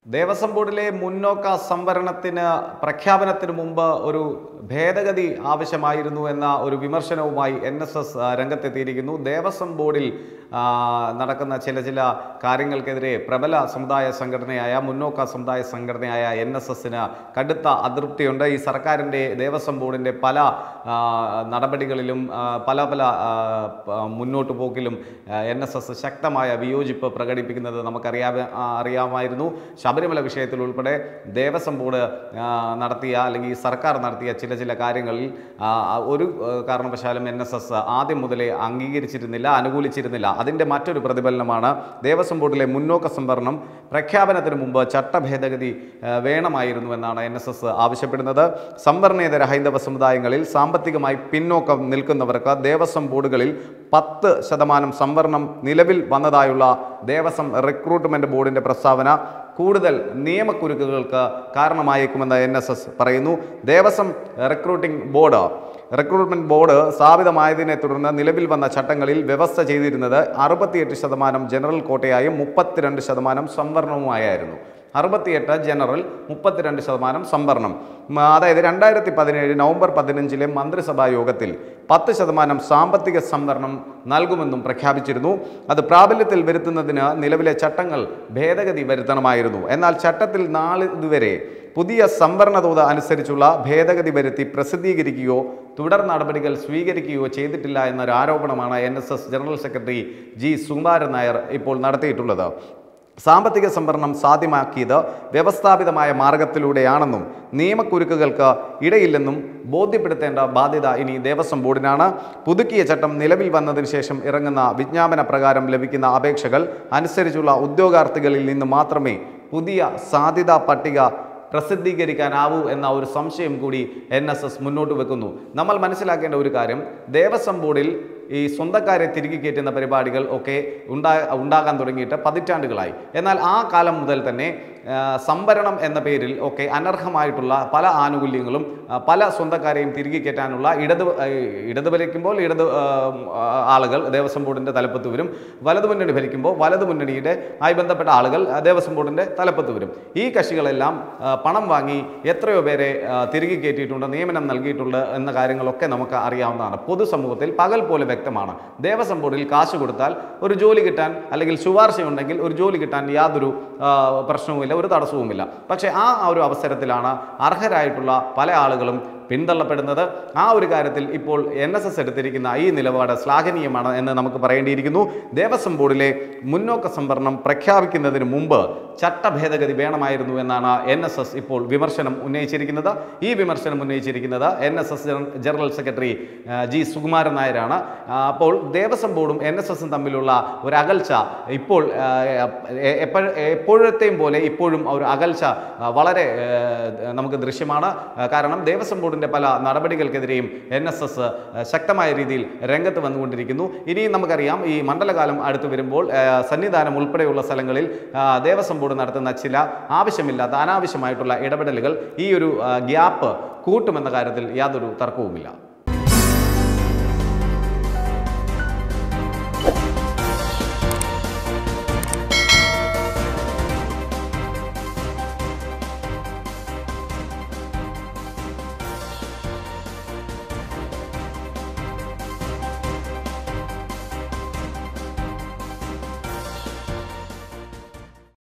ദേവസ്വം ബോർഡിലെ മുന്നോക്ക സംവരണത്തിന് പ്രഖ്യാപനത്തിന് മുമ്പ് ഒരു ഭേദഗതി ആവശ്യമായിരുന്നു എന്ന ഒരു വിമർശനവുമായി എൻ എസ് എസ് രംഗത്തെത്തിയിരിക്കുന്നു ദേവസ്വം ബോർഡിൽ ആ, നടക്കുന്ന ചില ചില കാര്യങ്ങൾക്കെതിരെ പ്രബല സമുദായ സംഘടനയായ മുന്നോക്ക സമുദായ സംഘടനയായ എൻ എസ് എസിന് കടുത്ത അതൃപ്തിയുണ്ട് ഈ സർക്കാരിൻ്റെ ദേവസ്വം ബോർഡിൻ്റെ പല ആ, നടപടികളിലും ആ, പല പല ആ, പ- മുന്നോട്ട് പോക്കിലും എൻ എസ് എസ് ശക്തമായ വിയോജിപ്പ് പ്രകടിപ്പിക്കുന്നത് നമുക്കറിയാ ആ, അറിയാമായിരുന്നു ശബരിമല വിഷയത്തിൽ ഉൾപ്പെടെ ദേവസ്വം ബോർഡ് ആ, നടത്തിയ അല്ലെങ്കിൽ സർക്കാർ നടത്തിയ ചില ചില കാര്യങ്ങളിൽ ആ, ഒരു ആ, കാരണവശാലും എൻ എസ് എസ് ആദ്യം മുതലേ അംഗീകരിച്ചിരുന്നില്ല അനുകൂലിച്ചിരുന്നില്ല അതിൻ്റെ മറ്റൊരു പ്രതിഫലനമാണ് ദേവസ്വം ബോർഡിലെ മുന്നോക്ക സംവരണം പ്രഖ്യാപനത്തിന് മുമ്പ് ചട്ടഭേദഗതി ആ, വേണമായിരുന്നു എന്നാണ് എൻ എസ് എസ് ആവശ്യപ്പെടുന്നത് സംവരണേതര ഹൈന്ദവ സമുദായങ്ങളിൽ സാമ്പത്തികമായി പിന്നോക്കം നിൽക്കുന്നവർക്ക് ദേവസ്വം ബോർഡുകളിൽ പത്ത് ശതമാനം സംവരണം നിലവിൽ വന്നതായുള്ള ദേവസ്വം റിക്രൂട്ട്മെന്റ് ബോർഡിന്റെ പ്രസ്താവന കൂടുതൽ നിയമക്കുരുക്കുകൾക്ക് കാരണമായേക്കുമെന്ന് എൻ എസ് എസ് പറയുന്നു Devaswom recruiting board recruitment board സ്ഥാപിതമായതിനെ തുടർന്ന് നിലവിൽ വന്ന ചട്ടങ്ങളിൽ വ്യവസ്ഥ ചെയ്തിരുന്നത് അറുപത്തിയെട്ട് ശതമാനം ജനറൽ കോട്ടയായും മുപ്പത്തിരണ്ട് ശതമാനം സംവരണവുമായിരുന്നു അറുപത്തിയെട്ട് ജനറൽ മുപ്പത്തിരണ്ട് ശതമാനം സംവരണം മ, അതായത് രണ്ടായിരത്തി പതിനേഴ് നവംബർ പതിനഞ്ചിലെ മന്ത്രിസഭാ യോഗത്തിൽ പത്ത് ശതമാനം സാമ്പത്തിക സംവരണം നൽകുമെന്നും പ്രഖ്യാപിച്ചിരുന്നു അത് പ്രാബല്യത്തിൽ വരുത്തുന്നതിന് നിലവിലെ ചട്ടങ്ങൾ ഭേദഗതി വരുത്തണമായിരുന്നു എന്നാൽ ചട്ടത്തിൽ നാളിതുവരെ പുതിയ സംവരണ തോത് അനുസരിച്ചുള്ള ഭേദഗതി വരുത്തി പ്രസിദ്ധീകരിക്കുകയോ തുടർ നടപടികൾ സ്വീകരിക്കുകയോ ചെയ്തിട്ടില്ല എന്നൊരു ആരോപണമാണ് N general secretary G Sukumaran Nair ഇപ്പോൾ നടത്തിയിട്ടുള്ളത് സാമ്പത്തിക സംവരണം സാധ്യമാക്കിയത് വ്യവസ്ഥാപിതമായ മാർഗത്തിലൂടെയാണെന്നും നിയമക്കുരുക്കുകൾക്ക് ഇടയില്ലെന്നും ബോധ്യപ്പെടുത്തേണ്ട ബാധ്യത ഇനി ദേവസ്വം ബോർഡിനാണ് പുതുക്കിയ ചട്ടം നിലവിൽ വന്നതിന് ശേഷം ഇറങ്ങുന്ന വിജ്ഞാപന പ്രകാരം ലഭിക്കുന്ന അപേക്ഷകൾ അനുസരിച്ചുള്ള ഉദ്യോഗാർത്ഥികളിൽ നിന്ന് മാത്രമേ പുതിയ സാധ്യതാ പട്ടിക പ്രസിദ്ധീകരിക്കാനാവൂ എന്ന ഒരു സംശയം കൂടി എൻ എസ് എസ് മുന്നോട്ട് വെക്കുന്നു നമ്മൾ മനസ്സിലാക്കേണ്ട ഒരു കാര്യം ദേവസ്വം ബോർഡിൽ ഈ സ്വന്തക്കാരെ തിരികെ കയറ്റുന്ന പരിപാടികൾ ഒക്കെ ഉണ്ടാ ഉണ്ടാകാൻ തുടങ്ങിയിട്ട് പതിറ്റാണ്ടുകളായി എന്നാൽ ആ കാലം മുതൽ തന്നെ ആ, സംവരണം എന്ന പേരിൽ ഒക്കെ അനർഹമായിട്ടുള്ള പല ആനുകൂല്യങ്ങളും ആ, പല സ്വന്തക്കാരെയും തിരികെ കയറ്റാനുള്ള ഇടത് ആ, ഇടത് ഭരിക്കുമ്പോൾ ഇടത് ആ, ആളുകൾ ദേവസ്വം ബോർഡിൻ്റെ തലപ്പത്ത് വരും വലതു മുന്നണി ഭരിക്കുമ്പോൾ വലതു മുന്നണിയുടെ ആയി ബന്ധപ്പെട്ട ആളുകൾ ആ, ദേവസ്വം ബോർഡിൻ്റെ തലപ്പത്ത് വരും ഈ കക്ഷികളെല്ലാം ആ, പണം വാങ്ങി എത്രയോ പേരെ ആ, തിരികെ കയറ്റിയിട്ടുണ്ട് നിയമനം നൽകിയിട്ടുണ്ട് എന്ന കാര്യങ്ങളൊക്കെ നമുക്ക് അറിയാവുന്നതാണ് പൊതുസമൂഹത്തിൽ പകൽ പോലെ വ്യക്തമാണ് ദേവസ്വം ബോർഡിൽ കാശ് കൊടുത്താൽ ഒരു ജോലി കിട്ടാൻ അല്ലെങ്കിൽ ശുപാർശയുണ്ടെങ്കിൽ ഒരു ജോലി കിട്ടാൻ യാതൊരു ആ, പ്രശ്നവുമില്ല ഒരു തടസ്സവുമില്ല പക്ഷേ ആ ഒരു അവസരത്തിലാണ് അർഹരായിട്ടുള്ള പല ആളുകളും പിന്തള്ളപ്പെടുന്നത് ആ ഒരു കാര്യത്തിൽ ഇപ്പോൾ എൻ എസ് എസ് എടുത്തിരിക്കുന്ന ഈ നിലപാട് ശ്ലാഘനീയമാണ് എന്ന് നമുക്ക് പറയേണ്ടിയിരിക്കുന്നു ദേവസ്വം ബോർഡിലെ മുന്നോക്ക സംവരണം പ്രഖ്യാപിക്കുന്നതിന് മുമ്പ് ചട്ടഭേദഗതി വേണമായിരുന്നു എന്നാണ് എൻ എസ് എസ് ഇപ്പോൾ വിമർശനം ഉന്നയിച്ചിരിക്കുന്നത് ഈ വിമർശനം ഉന്നയിച്ചിരിക്കുന്നത് N S S general secretary ആ, ജി സുകുമാരൻ നായരാണ് ആ, അപ്പോൾ ദേവസ്വം ബോർഡും എൻ എസ് എസും തമ്മിലുള്ള ഒരു അകൽച്ച ഇപ്പോൾ ആ, എ- എപ്പോഴ- എപ്പോഴത്തെയും പോലെ ഇപ്പോഴും ആ ഒരു അകൽച്ച ആ, വളരെ ആ, നമുക്ക് ദൃശ്യമാണ് ആ, കാരണം ദേവസ്വം ബോർഡിൻ്റെ പല നടപടികൾക്കെതിരെയും എൻ എസ് എസ് ശക്തമായ രീതിയിൽ രംഗത്ത് വന്നുകൊണ്ടിരിക്കുന്നു ഇനിയും നമുക്കറിയാം ഈ മണ്ഡലകാലം അടുത്ത് വരുമ്പോൾ ആ, സന്നിധാനം ഉൾപ്പെടെയുള്ള സ്ഥലങ്ങളിൽ ആ, ദേവസ്വം ബോർഡ് നടത്തുന്ന ചില ആവശ്യമില്ലാത്ത അനാവശ്യമായിട്ടുള്ള ഇടപെടലുകൾ ഈ ഒരു ആ, ഗ്യാപ്പ് കൂട്ടുമെന്ന കാര്യത്തിൽ യാതൊരു തർക്കവുമില്ല